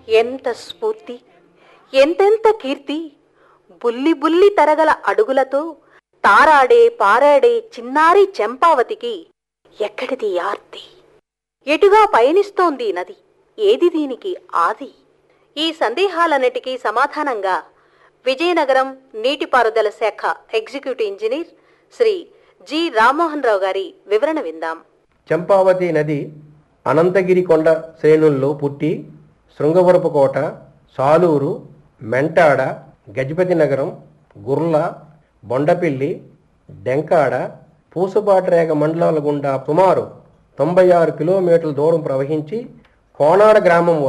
ఎంత స్ఫూర్తి ఎంతెంత కీర్తి బుల్లి బుల్లి తరగల అడుగులతో తారాడే పారాడే చిన్నారి చెంపావతికి ఎక్కడిది ఆర్తి ఎటుగా పయనిస్తోంది ఈ నది ఏది దీనికి ఆది ఈ సందేహాలన్నిటికీ సమాధానంగా విజయనగరం నీటిపారుదల శాఖ executive engineer Sri G Rammohan Rao గారి వివరణ విందాం చంపావతి నది అనంతగిరి కొండ శ్రేణుల్లో పుట్టి శృంగవరపు కోట సాలూరు మెంటాడ గజపతి నగరం గుర్ల బొండపిల్లి డెంకాడ పూసపాటిరేగ మండలాల గుండా సుమారు తొంభై ఆరు కిలోమీటర్ల దూరం ప్రవహించి కోనాడ గ్రామం